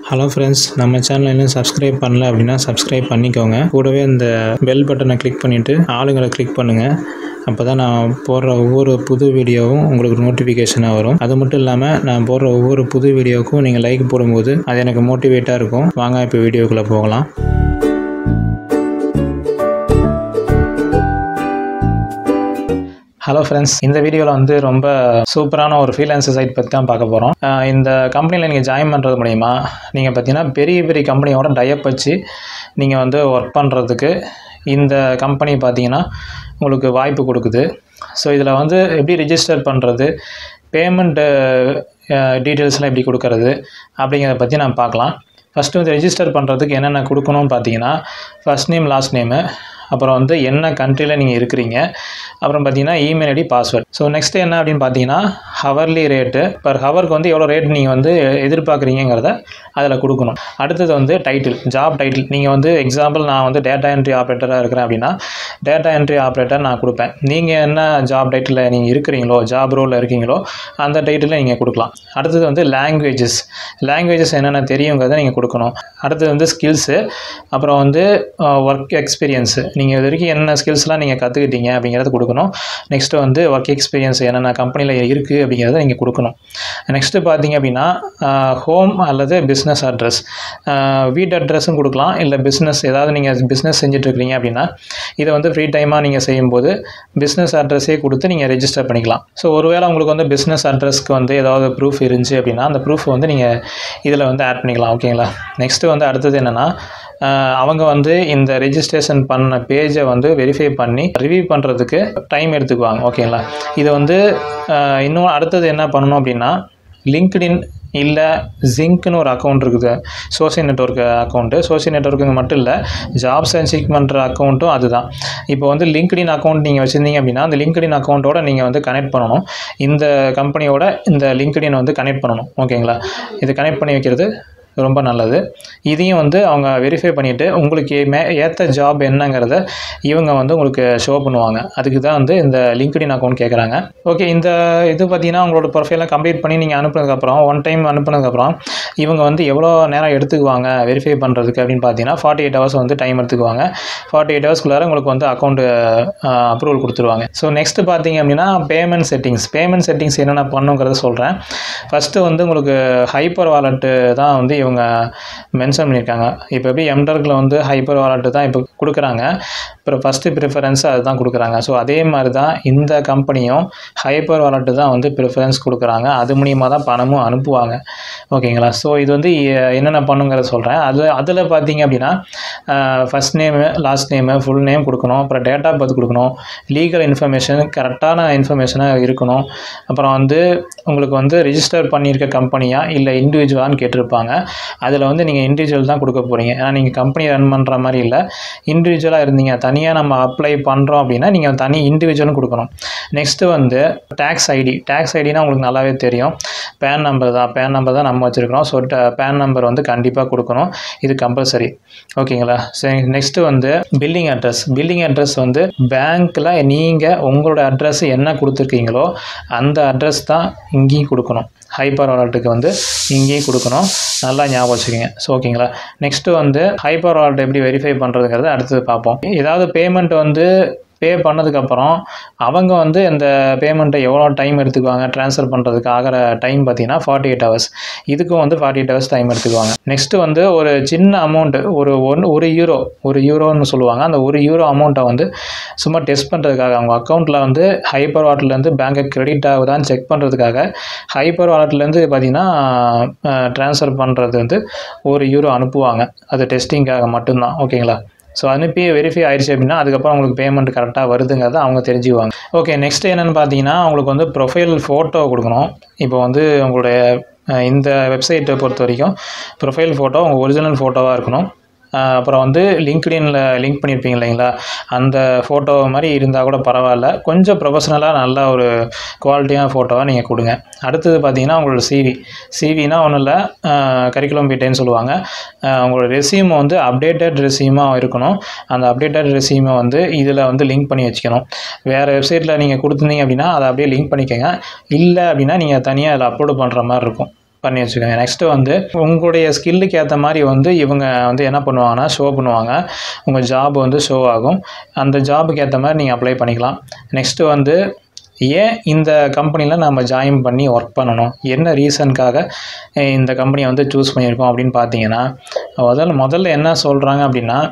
hello friends நம்ம channel இன்னும் subscribe பண்ணல அப்படின்னா சப்ஸ்கிரைப் பண்ணிக்கோங்க கூடவே இந்த பெல் பட்டனை கிளிக் பண்ணிவிட்டு ஆளுங்களை கிளிக் பண்ணுங்கள் அப்போ தான் நான் போடுற ஒவ்வொரு புது வீடியோவும் உங்களுக்கு நோட்டிஃபிகேஷனாக வரும் அது மட்டும் இல்லாமல் நான் போடுற ஒவ்வொரு புது வீடியோவுக்கும் நீங்கள் லைக் போடும்போது அது எனக்கு மோட்டிவேட்டாக இருக்கும் வாங்க இப்போ வீடியோக்குள்ளே போகலாம் ஹலோ ஃப்ரெண்ட்ஸ் இந்த வீடியோவில் வந்து ரொம்ப சூப்பரான ஒரு ஃப்ரீலான்சர் சைட் பற்றி தான் பார்க்க போகிறோம் இந்த கம்பெனியில் நீங்கள் ஜாயின் பண்ணுறது மூலிமா நீங்கள் பார்த்தீங்கன்னா பெரிய பெரிய கம்பெனியோட டைப் வச்சு நீங்கள் வந்து ஒர்க் பண்ணுறதுக்கு இந்த கம்பெனி பார்த்தீங்கன்னா உங்களுக்கு வாய்ப்பு கொடுக்குது ஸோ இதில் வந்து எப்படி ரிஜிஸ்டர் பண்ணுறது பேமெண்ட்டு டீட்டெயில்ஸ்லாம் எப்படி கொடுக்கறது அப்படிங்கிறத பற்றி நான் பார்க்கலாம் ஃபஸ்ட்டு வந்து ரெஜிஸ்டர் பண்ணுறதுக்கு என்னென்ன கொடுக்கணும்னு பார்த்தீங்கன்னா ஃபஸ்ட் நேம் லாஸ்ட் நேமு அப்புறம் வந்து என்ன கண்ட்ரியில் நீங்கள் இருக்கிறீங்க அப்புறம் பார்த்தீங்கன்னா email ID password so next என்ன அப்படின்னு பார்த்தீங்கன்னா ஹவர்லி ரேட்டு பர் ஹவருக்கு வந்து எவ்வளோ ரேட் நீங்கள் வந்து எதிர்பார்க்குறீங்கிறத அதில் கொடுக்கணும் அடுத்தது வந்து டைட்டில் ஜாப் டைட்டில் நீங்கள் வந்து எக்ஸாம்பிள் நான் வந்து டேட்டா என்ட்ரி ஆப்ரேட்டராக இருக்கிறேன் அப்படின்னா டேட்டா என்ட்ரி ஆப்ரேட்டர் நான் கொடுப்பேன் நீங்கள் என்ன ஜாப் டைட்டில் நீங்கள் இருக்கிறீங்களோ ஜாப் ரோலில் இருக்கீங்களோ அந்த டைட்டில் நீங்கள் கொடுக்கலாம் அடுத்தது வந்து லாங்குவேஜஸ் லாங்குவேஜஸ் என்னென்ன தெரியுங்கிறத நீங்கள் கொடுக்கணும் அடுத்தது வந்து ஸ்கில்ஸு அப்புறம் வந்து ஒர்க் எக்ஸ்பீரியன்ஸு நீங்கள் இது வரைக்கும் என்ன ஸ்கில்ஸ்லாம் நீங்கள் கற்றுக்கிட்டீங்க அப்படிங்கிறத கொடுக்கணும் நெக்ஸ்ட்டு வந்து ஒர்க் எக்ஸ்பீரியன்ஸ் என்னென்ன கம்பெனியில் இருக்குது அப்படிங்கிறத நீங்கள் கொடுக்கணும் நெக்ஸ்ட்டு பார்த்தீங்க அப்படின்னா ஹோம் அல்லது பிஸ்னஸ் அட்ரஸ் வீட் அட்ரஸும் கொடுக்கலாம் இல்லை பிஸ்னஸ் ஏதாவது நீங்கள் பிஸ்னஸ் செஞ்சுட்ருக்கீங்க அப்படின்னா இதை வந்து ஃப்ரீ டைமாக நீங்கள் செய்யும்போது பிஸ்னஸ் அட்ரஸே கொடுத்து நீங்கள் ரெஜிஸ்டர் பண்ணிக்கலாம் ஸோ ஒருவேளை உங்களுக்கு வந்து பிஸ்னஸ் அட்ரஸ்க்கு வந்து ஏதாவது ப்ரூஃப் இருந்துச்சு அப்படின்னா அந்த ப்ரூஃப் வந்து நீங்கள் இதில் வந்து ஆட் பண்ணிக்கலாம் ஓகேங்களா நெக்ஸ்ட்டு வந்து அடுத்தது என்னென்னா அவங்க வந்து இந்த ரெஜிஸ்ட்ரேஷன் பண்ண பேஜை வந்து வெரிஃபை பண்ணி ரிவ்யூ பண்ணுறதுக்கு டைம் எடுத்துக்குவாங்க ஓகேங்களா இது வந்து இன்னும் அடுத்தது என்ன பண்ணணும் அப்படின்னா லிங்க்டின் இல்லை ஜிங்க்னு ஒரு அக்கௌண்ட் இருக்குது சோசியல் நெட்ஒர்க் அக்கௌண்ட்டு சோசியல் நெட்ஒர்க்குங்க மட்டும் இல்லை ஜாப் சர்ச்சிங் பண்ணுற அக்கௌண்ட்டும் அதுதான் இப்போ வந்து லிங்க்டின் அக்கௌண்ட் நீங்கள் வச்சுருந்தீங்க அப்படின்னா அந்த லிங்க்டின் அக்கௌண்ட்டோட நீங்கள் வந்து கனெக்ட் பண்ணணும் இந்த கம்பெனியோட இந்த லிங்க்டின் வந்து கனெக்ட் பண்ணணும் ஓகேங்களா இது கனெக்ட் பண்ணி வைக்கிறது ரொம்ப நல்லது இதையும் வந்து அவங்க வெரிஃபை பண்ணிவிட்டு உங்களுக்கு மே ஏற்ற ஜாப் என்னங்கிறத இவங்க வந்து உங்களுக்கு ஷோ பண்ணுவாங்க அதுக்கு தான் வந்து இந்த லிங்க்டின் அக்கௌண்ட் கேட்குறாங்க ஓகே இந்த இது பார்த்தீங்கன்னா உங்களோட ப்ரொஃபைலாம் கம்ப்ளீட் பண்ணி நீங்கள் அனுப்புனதுக்கப்புறம் ஒன் டைம் அனுப்புனதுக்கப்புறம் இவங்க வந்து எவ்வளோ நேரம் எடுத்துக்குவாங்க வெரிஃபை பண்ணுறதுக்கு அப்படின்னு பார்த்தீங்கன்னா ஃபார்ட்டி எயிட் ஹவர்ஸ் வந்து டைம் எடுத்துக்குவாங்க ஃபார்ட்டி எயிட் ஹவர்ஸ்க்குள்ளார உங்களுக்கு வந்து அக்கௌண்ட் அப்ரூவல் கொடுத்துருவாங்க ஸோ நெக்ஸ்ட்டு பார்த்தீங்க அப்படின்னா பேமெண்ட் செட்டிங்ஸ் பேமெண்ட் செட்டிங்ஸ் என்னென்ன பண்ணுங்கிறத சொல்கிறேன் ஃபஸ்ட்டு வந்து உங்களுக்கு ஹைப்பர் வாலெட்டு தான் வந்து இவங்க மென்ஷன் பண்ணியிருக்காங்க இப்போ எப்படி எம்டர்க்கில் வந்து ஹைப்பர் வாலெட்டு தான் இப்போ கொடுக்குறாங்க அப்புறம் ஃபஸ்ட்டு ப்ரிஃபரன்ஸ் அதுதான் கொடுக்குறாங்க ஸோ அதே மாதிரி தான் இந்த கம்பெனியும் ஹைப்பர் வாலெட்டு தான் வந்து ப்ரிஃபரன்ஸ் கொடுக்குறாங்க அது மூலியமாக தான் பணமும் அனுப்புவாங்க ஓகேங்களா ஸோ இது வந்து என்னென்ன பண்ணுங்கிறத சொல்கிறேன் அது அதில் பார்த்தீங்க அப்படின்னா first name last name full name கொடுக்கணும் அப்புறம் டேட் ஆஃப் பர்த் கொடுக்கணும் லீகல் இன்ஃபர்மேஷன் கரெக்டான இன்ஃபர்மேஷனாக இருக்கணும் அப்புறம் வந்து உங்களுக்கு வந்து ரிஜிஸ்டர் பண்ணியிருக்க கம்பெனியா இல்லை இண்டிவிஜுவலான்னு கேட்டிருப்பாங்க அதில் வந்து நீங்கள் இண்டிவிஜுவல் தான் கொடுக்க போகிறீங்க ஏன்னா நீங்கள் கம்பெனி ரன் பண்ணுற மாதிரி இல்லை இண்டிவிஜுவலாக இருந்தீங்க தனியாக நம்ம அப்ளை பண்ணுறோம் அப்படின்னா நீங்கள் தனி இண்டிவிஜுவலும் கொடுக்கணும் நெக்ஸ்ட்டு வந்து டேக்ஸ் ஐடி டேக்ஸ் ஐடினா உங்களுக்கு நல்லாவே தெரியும் பேன் நம்பர் தான் பேன் நம்பர் தான் நம்ம வச்சுருக்கிறோம் ஸோ பேன் நம்பர் வந்து கண்டிப்பாக கொடுக்கணும் இது கம்பல்சரி ஓகேங்களா சரி நெக்ஸ்ட்டு வந்து பில்டிங் அட்ரஸ் பில்டிங் அட்ரஸ் வந்து பேங்க்கில் நீங்கள் உங்களோட அட்ரஸ் என்ன கொடுத்துருக்கீங்களோ அந்த அட்ரஸ் தான் இங்கேயும் கொடுக்கணும் ஹைப்பர் வாலெட்டுக்கு வந்து இங்கேயும் கொடுக்கணும் நல்லா ஞாபகம் வச்சுக்கோங்க ஸோ ஓகேங்களா நெக்ஸ்ட்டு வந்து ஹைப்பர் வாலெட் எப்படி வெரிஃபை பண்ணுறதுங்கிறத அடுத்தது பார்ப்போம் ஏதாவது பேமெண்ட் வந்து பே பண்ணதுக்கப்புறம் அவங்க வந்து இந்த பேமெண்ட்டை எவ்வளோ டைம் எடுத்துக்குவாங்க ட்ரான்ஸ்ஃபர் பண்ணுறதுக்கு ஆகிற டைம் பார்த்தீங்கன்னா ஃபார்ட்டி எயிட் ஹவர்ஸ் இதுக்கும் வந்து ஃபார்ட்டி எயிட் ஹவர்ஸ் டைம் எடுத்துக்குவாங்க நெக்ஸ்ட்டு வந்து ஒரு சின்ன அமௌண்ட்டு ஒரு ஒன் ஒரு யூரோ ஒரு யூரோன்னு சொல்லுவாங்க அந்த ஒரு யூரோ அமௌண்ட்டை வந்து சும்மா டெஸ்ட் பண்ணுறதுக்காக அவங்க அக்கௌண்ட்டில் வந்து ஹைப்பர் வாலெட்லேருந்து பேங்க்கு கிரெடிட் ஆகுதான்னு செக் பண்ணுறதுக்காக ஹைப்பர் வாலெட்லேருந்து பார்த்தீங்கன்னா ட்ரான்ஸ்ஃபர் பண்ணுறது வந்து ஒரு யூரோ அனுப்புவாங்க அது டெஸ்டிங்காக மட்டும்தான் ஓகேங்களா ஸோ அனுப்பி வெரிஃபை ஆயிடுச்சு அப்படின்னா அதுக்கப்புறம் உங்களுக்கு பேமெண்ட் கரெக்டாக வருதுங்கிறத அவங்க தெரிஞ்சுக்குவாங்க ஓகே நெக்ஸ்ட் என்னென்னு பார்த்தீங்கன்னா உங்களுக்கு வந்து ப்ரொஃபைல் ஃபோட்டோ கொடுக்கணும் இப்போ வந்து உங்களுடைய இந்த வெப்சைட்டை பொறுத்த வரைக்கும் ப்ரொஃபைல் ஃபோட்டோ உங்கள் ஒரிஜினல் ஃபோட்டோவாக இருக்கணும் அப்புறம் வந்து லிங்க்டின்ல லிங்க் பண்ணியிருப்பீங்க இல்லைங்களா அந்த ஃபோட்டோ மாதிரி இருந்தால் கூட பரவாயில்ல கொஞ்சம் ப்ரொஃபஷ்னலாக நல்ல ஒரு குவாலிட்டியான ஃபோட்டோவாக நீங்கள் கொடுங்க அடுத்தது பார்த்தீங்கன்னா உங்களோட சிவி சிவினா ஒன்றும் இல்லை கரிக்குலம் பீட்டேன்னு சொல்லுவாங்க உங்களோட ரெசியூமை வந்து அப்டேட்டட் ரெசியூமாக இருக்கணும் அந்த அப்டேட்டட் ரெசியூமை வந்து இதில் வந்து லிங்க் பண்ணி வச்சுக்கணும் வேறு வெப்சைட்டில் நீங்கள் கொடுத்துருந்தீங்க அப்படின்னா அதை அப்படியே லிங்க் பண்ணிக்கோங்க இல்லை அப்படின்னா நீங்கள் தனியாக அதில் அப்லோடு பண்ணுற மாதிரி இருக்கும் பண்ணி வச்சுக்கோங்க நெக்ஸ்ட்டு வந்து உங்களுடைய ஸ்கில்லுக்கு ஏற்ற மாதிரி வந்து இவங்க வந்து என்ன பண்ணுவாங்கன்னா ஷோ பண்ணுவாங்க உங்கள் ஜாப் வந்து ஷோ ஆகும் அந்த ஜாபுக்கு ஏற்ற மாதிரி நீங்கள் அப்ளை பண்ணிக்கலாம் நெக்ஸ்ட்டு வந்து ஏன் இந்த கம்பெனியில் நம்ம ஜாயின் பண்ணி ஒர்க் பண்ணணும் என்ன ரீசனுக்காக இந்த கம்பெனியை வந்து சூஸ் பண்ணியிருக்கோம் அப்படின்னு பார்த்தீங்கன்னா முதல்ல முதல்ல என்ன சொல்கிறாங்க அப்படின்னா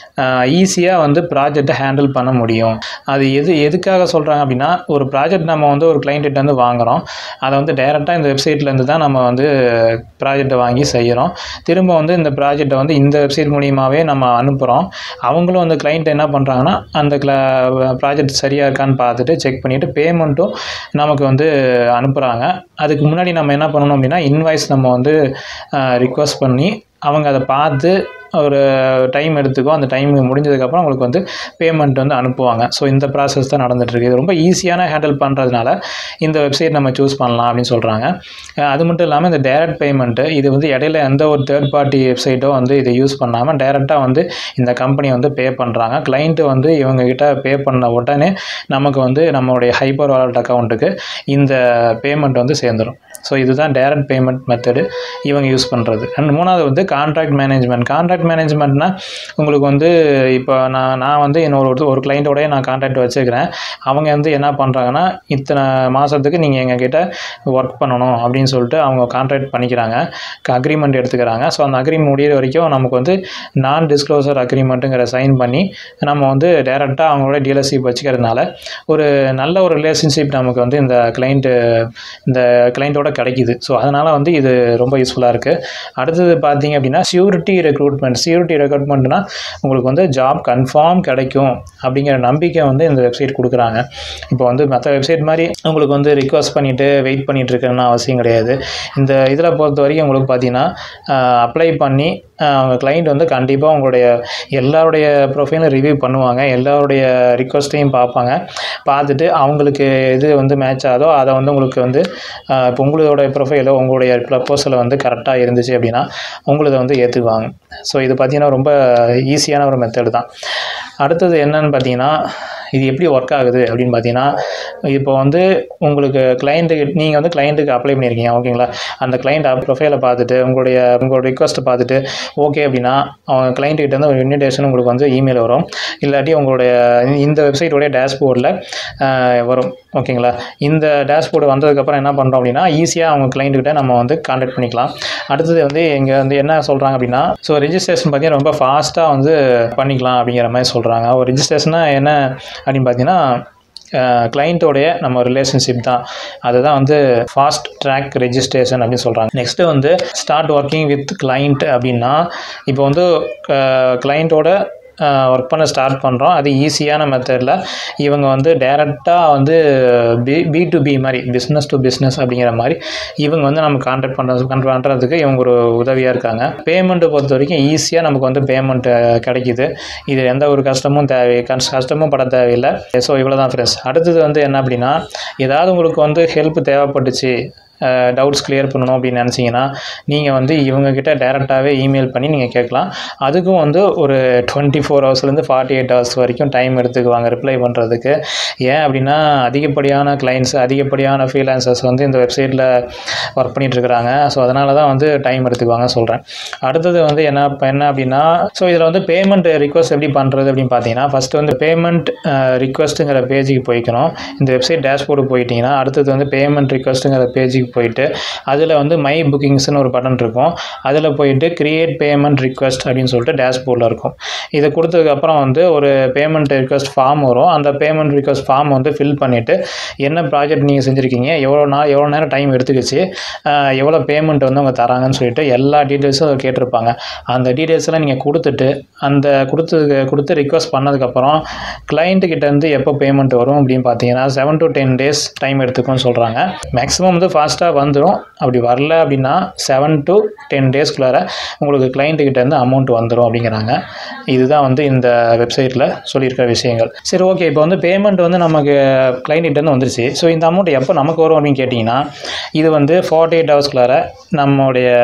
ஈஸியாக வந்து ப்ராஜெக்டை ஹேண்டில் பண்ண முடியும் அது எது எதுக்காக சொல்கிறாங்க அப்படின்னா ஒரு ப்ராஜெக்ட் நம்ம வந்து ஒரு கிளைண்ட்டு வந்து வாங்குகிறோம் அதை வந்து டைரெக்டாக இந்த வெப்சைட்லேருந்து தான் நம்ம வந்து ப்ராஜெக்டை வாங்கி செய்கிறோம் திரும்ப வந்து இந்த ப்ராஜெக்டை வந்து இந்த வெப்சைட் மூலியமாகவே நம்ம அனுப்புகிறோம் அவங்களும் வந்து கிளைண்ட் என்ன பண்ணுறாங்கன்னா அந்த கிளா ப்ராஜெக்ட் சரியாக இருக்கான்னு பார்த்துட்டு செக் பண்ணிவிட்டு பேமெண்ட்டும் நமக்கு வந்து அனுப்புகிறாங்க அதுக்கு முன்னாடி நம்ம என்ன பண்ணணும் அப்படின்னா இன்வாய்ஸ் நம்ம வந்து ரிக்வஸ்ட் பண்ணி அவங்க அதை பார்த்து ஒரு டைம் எடுத்துக்கும் அந்த டைம் முடிஞ்சதுக்கப்புறம் உங்களுக்கு வந்து பேமெண்ட் வந்து அனுப்புவாங்க ஸோ இந்த ப்ராசஸ் தான் நடந்துகிட்ருக்கு இது ரொம்ப ஈஸியான ஹேண்டில் பண்ணுறதுனால இந்த வெப்சைட் நம்ம சூஸ் பண்ணலாம் அப்படின்னு சொல்கிறாங்க அது மட்டும் இல்லாமல் இந்த டேரக்ட் பேமெண்ட்டு இது வந்து இடையில எந்த ஒரு தேர்ட் பார்ட்டி வெப்சைட்டோ வந்து இதை யூஸ் பண்ணாமல் டேரெக்டாக வந்து இந்த கம்பெனி வந்து பே பண்ணுறாங்க கிளைண்ட்டு வந்து இவங்ககிட்ட பே பண்ண உடனே நமக்கு வந்து நம்மளுடைய ஹைப்பர் வாலெட் அக்கௌண்ட்டுக்கு இந்த பேமெண்ட் வந்து சேர்ந்துடும் ஸோ இதுதான் டேரக்ட் பேமெண்ட் மெத்தடு இவங்க யூஸ் பண்ணுறது அண்ட் மூணாவது வந்து கான்ட்ராக்ட் மேனேஜ்மெண்ட் கான்ட்ராக்ட் மேனேஜ்மெண்ட்னா உங்களுக்கு வந்து இப்போ நான் நான் வந்து என்னோட ஒரு ஒரு கிளைண்ட்டோடய நான் கான்ட்ராக்ட் வச்சுக்கிறேன் அவங்க வந்து என்ன பண்ணுறாங்கன்னா இத்தனை மாதத்துக்கு நீங்கள் எங்ககிட்ட ஒர்க் பண்ணணும் அப்படின்னு சொல்லிட்டு அவங்க கான்ட்ராக்ட் பண்ணிக்கிறாங்க அக்ரிமெண்ட் எடுத்துக்கிறாங்க ஸோ அந்த அக்ரிமெண்ட் முடியிற வரைக்கும் நமக்கு வந்து நான் டிஸ்க்ளோசர் அக்ரிமெண்ட்டுங்கிற சைன் பண்ணி நம்ம வந்து டேரெக்டாக அவங்களோட டீலர்ஷிப் வச்சுக்கிறதுனால ஒரு நல்ல ஒரு ரிலேஷன்ஷிப் நமக்கு வந்து இந்த கிளைண்ட்டு இந்த கிளைண்ட்டோட கிடைக்குது ஸோ அதனால் வந்து இது ரொம்ப யூஸ்ஃபுல்லாக இருக்குது அடுத்தது பார்த்தீங்க அப்படின்னா சியூரிட்டி ரெக்ரூட்மெண்ட் சியூரிட்டி ரெக்ரூட்மெண்ட்னா உங்களுக்கு வந்து ஜாப் கன்ஃபார்ம் கிடைக்கும் அப்படிங்கிற நம்பிக்கை வந்து இந்த வெப்சைட் கொடுக்குறாங்க இப்போ வந்து மற்ற வெப்சைட் மாதிரி உங்களுக்கு வந்து ரிக்வஸ்ட் பண்ணிவிட்டு வெயிட் பண்ணிட்டு இருக்கணும்னு அவசியம் கிடையாது இந்த இதில் பொறுத்த வரைக்கும் உங்களுக்கு பார்த்தீங்கன்னா அப்ளை பண்ணி ஆஹ் அவங்க கிளைண்ட் வந்து கண்டிப்பாக உங்களுடைய எல்லாருடைய ப்ரொஃபைலும் ரிவ்யூ பண்ணுவாங்க எல்லாருடைய ரிக்வஸ்ட்டையும் பார்ப்பாங்க பார்த்துட்டு அவங்களுக்கு எது வந்து மேட்ச் ஆகுதோ அதை வந்து உங்களுக்கு வந்து ஆஹ் இப்போ உங்களோட ப்ரொஃபைலோ உங்களுடைய ப்ரப்போசல் வந்து கரெக்டாக இருந்துச்சு அப்படின்னா உங்களதை வந்து ஏற்றுக்குவாங்க ஸோ இது பார்த்தீங்கன்னா ரொம்ப ஈஸியான ஒரு மெத்தடு தான் அடுத்தது என்னன்னு பார்த்தீங்கன்னா இது எப்படி ஒர்க் ஆகுது அப்படின்னு பார்த்தீங்கன்னா இப்போ வந்து உங்களுக்கு கிளைண்ட்டுக்கு நீங்கள் வந்து கிளைண்ட்டுக்கு அப்ளை பண்ணியிருக்கீங்க ஓகேங்களா அந்த கிளைண்ட் ப்ரொஃபைலை பார்த்துட்டு உங்களுடைய உங்களோட ரிக்வஸ்ட்டை பார்த்துட்டு ஓகே அப்படின்னா அவங்க கிளைண்ட்டுக்கிட்ட இருந்து ஒரு இன்விடேஷன் உங்களுக்கு வந்து இமெயில் வரும் இல்லாட்டி உங்களுடைய இந்த வெப்சைட்டோடைய டேஷ்போர்டில் வரும் ஓகேங்களா இந்த டேஷ்போர்டு வந்ததுக்கப்புறம் என்ன பண்ணுறோம் அப்படின்னா ஈஸியாக அவங்க கிளைண்ட்டுக்கிட்ட நம்ம வந்து கான்டாக்ட் பண்ணிக்கலாம் அடுத்தது வந்து இங்கே வந்து என்ன சொல்கிறாங்க அப்படின்னா ஸோ ரெஜிஸ்ட்ரேஷன் பார்த்தீங்கன்னா ரொம்ப ஃபாஸ்ட்டாக வந்து பண்ணிக்கலாம் அப்படிங்கிற மாதிரி சொல்கிறாங்க ஒரு ரெஜிஸ்ட்ரேஷனாக என்ன அப்படின்னு பார்த்தீங்கன்னா கிளைண்ட்டோடைய நம்ம ரிலேஷன்ஷிப் தான் அதுதான் வந்து ஃபாஸ்ட் ட்ராக் ரெஜிஸ்ட்ரேஷன் அப்படின்னு சொல்கிறாங்க நெக்ஸ்ட்டு வந்து ஸ்டார்ட் ஒர்க்கிங் வித் கிளைண்ட் அப்படின்னா இப்போ வந்து கிளைண்ட்டோட ஒர்க் பண்ண ஸ்டார்ட் பண்ணுறோம் அது ஈஸியான மெத்தடில் இவங்க வந்து டைரெக்டாக வந்து பி பி டு பி மாதிரி பிஸ்னஸ் டு பிஸ்னஸ் அப்படிங்கிற மாதிரி இவங்க வந்து நம்ம கான்டாக்ட் பண்ணுறது பண்ணுறதுக்கு இவங்க ஒரு உதவியாக இருக்காங்க பேமெண்ட்டை பொறுத்த வரைக்கும் ஈஸியாக நமக்கு வந்து பேமெண்ட் கிடைக்குது இது எந்த ஒரு கஷ்டமும் தேவை கஷ்ட- கஷ்டமும் பட தேவையில்லை ஸோ இவ்வளோ தான் ஃப்ரெண்ட்ஸ் அடுத்தது வந்து என்ன அப்படின்னா ஏதாவது உங்களுக்கு வந்து ஹெல்ப் தேவைப்பட்டுச்சு டவுட்ஸ் கிளியர் பண்ணணும் அப்படின்னு நினச்சிங்கன்னா நீங்கள் வந்து இவங்கக்கிட்ட டேரெக்டாகவே இமெயில் பண்ணி நீங்கள் கேட்கலாம் அதுக்கும் வந்து ஒரு டுவெண்ட்டி ஃபோர் ஹவர்ஸ்லேருந்து ஃபார்ட்டி எயிட் ஹவர்ஸ் வரைக்கும் டைம் எடுத்துக்குவாங்க ரிப்ளை பண்ணுறதுக்கு ஏன் அப்படின்னா அதிகப்படியான கிளைண்ட்ஸ் அதிகப்படியான ஃப்ரீலான்சர்ஸ் வந்து இந்த வெப்சைட்டில் ஒர்க் பண்ணிகிட்ருக்குறாங்க ஸோ அதனால தான் வந்து டைம் எடுத்துக்குவாங்க சொல்கிறேன் அடுத்தது வந்து என்ன என்ன அப்படின்னா ஸோ இதில் வந்து பேமெண்ட் ரிக்வஸ்ட் எப்படி பண்ணுறது அப்படின்னு பார்த்தீங்கன்னா ஃபஸ்ட்டு வந்து பேமெண்ட் ரிக்வஸ்ட்டுங்கிற பேஜுக்கு போய்க்கணும் இந்த வெப்சைட் டேஷ்போர்டு போயிட்டீங்கன்னா அடுத்தது வந்து பேமெண்ட் ரிக்வஸ்ட்டுங்கிற பேஜுக்கு போயிட்டு அதில் வந்து மை புக்கிங்ஸ்னு ஒரு பட்டன் இருக்கும் அதில் போயிட்டு கிரியேட் பேமெண்ட் ரிக்வஸ்ட் அப்படின்னு சொல்லிட்டு டேஷ்போர்டில் இருக்கும் இதை கொடுத்ததுக்கப்புறம் வந்து ஒரு பேமெண்ட் ரிக்வஸ்ட் ஃபார்ம் வரும் அந்த பேமெண்ட் ரிக்வஸ்ட் ஃபார்ம் வந்து ஃபில் பண்ணிவிட்டு என்ன ப்ராஜெக்ட் நீங்கள் செஞ்சுருக்கீங்க எவ்வளோ நாள் எவ்வளோ நேரம் டைம் எடுத்துக்கிச்சு ஆஹ் எவ்வளோ பேமெண்ட் வந்து அவங்க தராங்கன்னு சொல்லிட்டு எல்லா டீட்டெயில்ஸும் அதை கேட்டிருப்பாங்க அந்த டீட்டெயில்ஸ்லாம் நீங்கள் கொடுத்துட்டு அந்த கொடுத்து கொடுத்து ரிக்வஸ்ட் பண்ணதுக்கப்புறம் கிளைண்ட்டு கிட்டேருந்து எப்போ பேமெண்ட் வரும் அப்படின்னு பார்த்தீங்கன்னா seven to ten days time எடுத்துக்கும்னு சொல்கிறாங்க மேக்ஸிமம் வந்து ஃபாஸ்ட்டாக வந்துடும் அப்படி வரல அப்படின்னா செவன் டு டென் டேஸ்க்குள்ளார உங்களுக்கு client கிட்ட இருந்து அமௌண்ட் வந்துடும் அப்படிங்கிறாங்க இதுதான் வந்து இந்த வெப்சைட்டில் சொல்லியிருக்கிற விஷயங்கள் சரி ஓகே இப்போ வந்து பேமெண்ட் வந்து நமக்கு client கிட்ட இருந்து வந்துருச்சு ஸோ இந்த அமௌண்ட் எப்போ நமக்கு வரும் அப்படின்னு கேட்டிங்கன்னா இது வந்து ஃபார்ட்டி எயிட் ஹவர்ஸ்க்குள்ளார நம்மளுடைய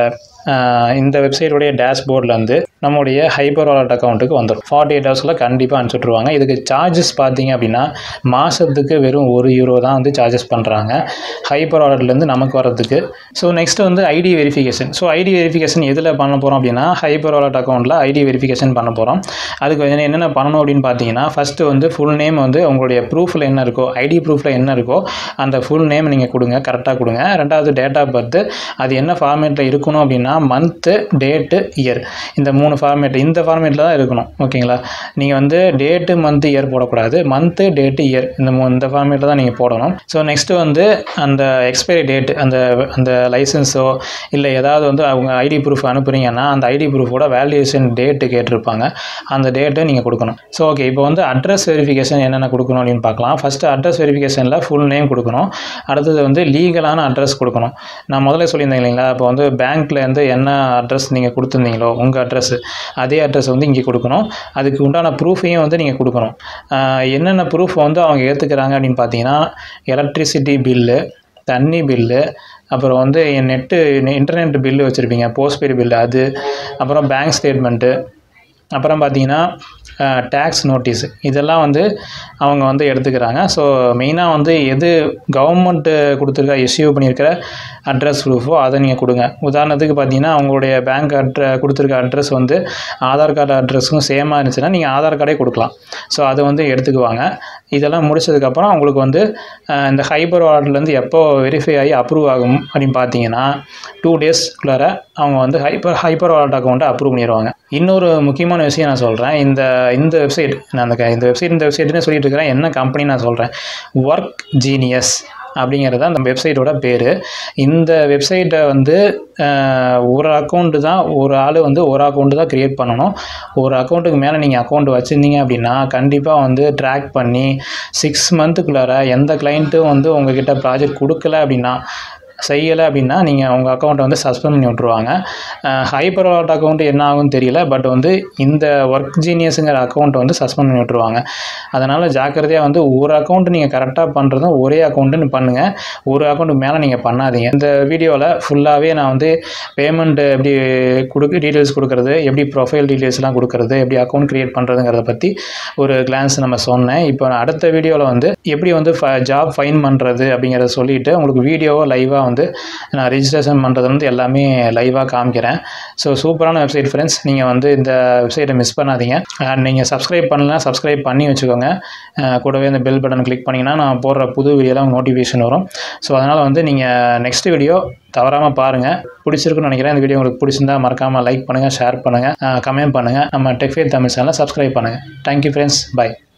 ஆஹ் இந்த வெப்சைட்டுடைய டேஷ்போர்ட்லேருந்து நம்முடைய ஹைப்பர் வாலெட் அக்கௌண்ட்டுக்கு வந்துடும் ஃபார்ட்டி எயிட் ஹவர்ஸில் கண்டிப்பாக அனுப்பிச்சுட்ருவாங்க இதுக்கு சார்ஜஸ் பார்த்தீங்க அப்படின்னா மாதத்துக்கு வெறும் ஒரு யூரோ தான் வந்து சார்ஜஸ் பண்ணுறாங்க ஹைப்பர் வாலெட்லேருந்து நமக்கு வரதுக்கு ஸோ நெக்ஸ்ட் வந்து ID verification so ID verification எதில் பண்ண போகிறோம் அப்படின்னா ஹைப்பர் வாலெட் அக்கௌண்ட்டில் ஐடி வெரிஃபிகேஷன் பண்ண போகிறோம் அதுக்கு வந்து என்னென்ன பண்ணணும் அப்படின்னு பார்த்தீங்கன்னா ஃபஸ்ட்டு வந்து ஃபுல் நேம் வந்து உங்களுடைய ப்ரூஃபில் என்ன இருக்கோ ஐடி ப்ரூஃபில் என்ன இருக்கோ அந்த ஃபுல் நேம் நீங்கள் கொடுங்க கரெக்டாக கொடுங்க ரெண்டாவது டேட் ஆஃப் பர்த் அது என்ன ஃபார்மேட்டில் இருக்கணும் அப்படின்னா மந்த்து டேட்டு இயர் இந்த மூணு ஃபார்மேட் இந்த ஃபார்மேட்டில் தான் இருக்கணும் ஓகேங்களா நீங்கள் வந்து டேட்டு மந்த்து இயர் போடக்கூடாது மந்த்து டேட்டு இயர் இந்த மூ இந்த ஃபார்மேட்டில் தான் நீங்கள் போடணும் ஸோ நெக்ஸ்ட்டு வந்து அந்த எக்ஸ்பைரி டேட் அந்த அந்த லைசன்ஸோ இல்லை ஏதாவது வந்து அவங்க ஐடி ப்ரூஃப் அனுப்புறீங்கன்னா அந்த ஐடி ப்ரூஃபோட வேல்யூஷன் டேட்டு கேட்டிருப்பாங்க அந்த டேட்டை நீங்கள் கொடுக்கணும் ஸோ ஓகே இப்போ வந்து அட்ரஸ் வெரிஃபிகேஷன் என்னென்ன கொடுக்கணும் அப்படின்னு பார்க்கலாம் ஃபஸ்ட்டு அட்ரஸ் வெரிஃபிகேஷனில் ஃபுல் நேம் கொடுக்கணும் அடுத்தது வந்து லீகலான அட்ரஸ் கொடுக்கணும் நான் முதல்ல சொல்லியிருந்தேன் இல்லைங்களா இப்போ வந்து பேங்க்லேருந்து என்ன அட்ரஸ் நீங்கள் கொடுத்துருந்தீங்களோ உங்கள் அட்ரஸ் அதே அட்ரஸ் வந்து இங்கே கொடுக்கணும் அதுக்கு உண்டான ப்ரூஃபையும் வந்து நீங்கள் கொடுக்கணும் ஆஹ் என்னென்ன ப்ரூஃப் வந்து அவங்க ஏற்றுக்கிறாங்க அப்படின்னு பார்த்தீங்கன்னா எலக்ட்ரிசிட்டி பில்லு தண்ணி பில்லு அப்புறம் வந்து நெட்டு இன்டர்நெட் பில்லு வச்சுருப்பீங்க போஸ்ட்பெய்டு பில்லு அது அப்புறம் பேங்க் ஸ்டேட்மெண்ட்டு அப்புறம் பார்த்தீங்கன்னா டேக்ஸ் நோட்டீஸ் இதெல்லாம் வந்து அவங்க வந்து எடுத்துக்கிறாங்க ஸோ மெயினாக வந்து எது கவர்மெண்ட்டு கொடுத்துருக்க இஷ்யூ பண்ணியிருக்கிற அட்ரஸ் ப்ரூஃபோ அதை நீங்கள் கொடுங்க உதாரணத்துக்கு பார்த்தீங்கன்னா அவங்களுடைய பேங்க் அட்ர கொடுத்துருக்க அட்ரஸ் வந்து ஆதார் கார்டு அட்ரஸும் சேமாக இருந்துச்சுன்னா நீங்கள் ஆதார் கார்டே கொடுக்கலாம் ஸோ அதை வந்து எடுத்துக்குவாங்க இதெல்லாம் முடிச்சதுக்கப்புறம் அவங்களுக்கு வந்து அஹ், இந்த ஹைப்பர் வாலெட்லேருந்து எப்போ வெரிஃபை ஆகி அப்ரூவ் ஆகும் அப்படின்னு பார்த்தீங்கன்னா டூ டேஸ்க்குள்ளார அவங்க வந்து ஹைப்பர் ஹைப்பர் வாலெட் அக்கௌண்ட்டை அப்ரூவ் பண்ணிடுவாங்க இன்னொரு முக்கியமான விஷயம் நான் சொல்கிறேன் இந்த இந்த வெப்சைட் நான் அந்த க- இந்த வெப்சைட் இந்த வெப்சைட்னு சொல்லிட்டு இருக்கிறேன் என்ன கம்பெனி நான் சொல்கிறேன் ஒர்க் ஜீனியஸ் அப்படிங்கிறது தான் அந்த வெப்சைட்டோட பேர் இந்த வெப்சைட்டை வந்து அஹ், ஒரு அக்கௌண்ட்டு தான் ஒரு ஆள் வந்து ஒரு அக்கௌண்ட்டு தான் க்ரியேட் பண்ணணும் ஒரு அக்கௌண்ட்டுக்கு மேலே நீங்கள் அக்கௌண்ட் வச்சுருந்தீங்க அப்படின்னா கண்டிப்பாக வந்து ட்ராக் பண்ணி சிக்ஸ் மந்த்துக்குள்ளார எந்த கிளைண்ட்டும் வந்து உங்ககிட்ட ப்ராஜெக்ட் கொடுக்கல அப்படின்னா செய்யலை அப்படின்னா நீங்கள் உங்கள் அக்கௌண்ட்டை வந்து சஸ்பெண்ட் பண்ணி விட்ருவாங்க ஹைப்பர் வாலெட் அக்கௌண்ட் என்ன ஆகும்னு தெரியல பட் வந்து இந்த ஒர்க் ஜீனியஸுங்கிற அக்கௌண்ட்டை வந்து சஸ்பெண்ட் பண்ணி விட்ருவாங்க அதனால் ஜாக்கிரதையாக வந்து ஒரு அக்கௌண்ட் நீங்கள் கரெக்டாக பண்ணுறதும் ஒரே அக்கௌண்ட்டுன்னு பண்ணுங்கள் ஒரு அக்கௌண்ட்டுக்கு மேலே நீங்கள் பண்ணாதீங்க இந்த வீடியோவில் ஃபுல்லாகவே நான் வந்து பேமெண்ட் எப்படி கொடுக்க டீட்டெயில்ஸ் கொடுக்குறது எப்படி ப்ரொஃபைல் டீட்டெயில்ஸ்லாம் கொடுக்குறது எப்படி அக்கௌண்ட் க்ரியேட் பண்ணுறதுங்கிறத பற்றி ஒரு கிளான்ஸ் நம்ம சொன்னேன் இப்போ நான் அடுத்த வீடியோவில் வந்து எப்படி வந்து ஜாப் ஃபைன் பண்ணுறது அப்படிங்கிறத சொல்லிட்டு உங்களுக்கு வீடியோவை லைவாக வந்து நான் ரெஜிஸ்ட்ரேஷன் பண்ணுறது வந்து எல்லாமே லைவாக காமிக்கிறேன் ஸோ சூப்பரான வெப்சைட் ஃப்ரெண்ட்ஸ் நீங்கள் வந்து இந்த வெப்சைட்டை மிஸ் பண்ணாதீங்க அண்ட் நீங்கள் சப்ஸ்கிரைப் பண்ணலாம் சப்ஸ்கிரைப் பண்ணி வச்சுக்கோங்க அஹ் கூடவே இந்த பெல் பட்டன் கிளிக் பண்ணிங்கன்னா நான் போடுற புது வீடியோலாம் நோட்டிஃபிகேஷன் வரும் ஸோ அதனால் வந்து நீங்கள் நெக்ஸ்ட் வீடியோ தவறாமல் பாருங்கள் பிடிச்சிருக்குன்னு நினைக்கிறேன் இந்த வீடியோ உங்களுக்கு பிடிச்சிருந்தா மறக்காமல் லைக் பண்ணுங்கள் ஷேர் பண்ணுங்கள் கமெண்ட் பண்ணுங்கள் நம்ம டெக்ஃபேட் தமிழ் சேனலை சப்ஸ்கிரைப் பண்ணுங்கள் தேங்க்யூ ஃப்ரெண்ட்ஸ் பை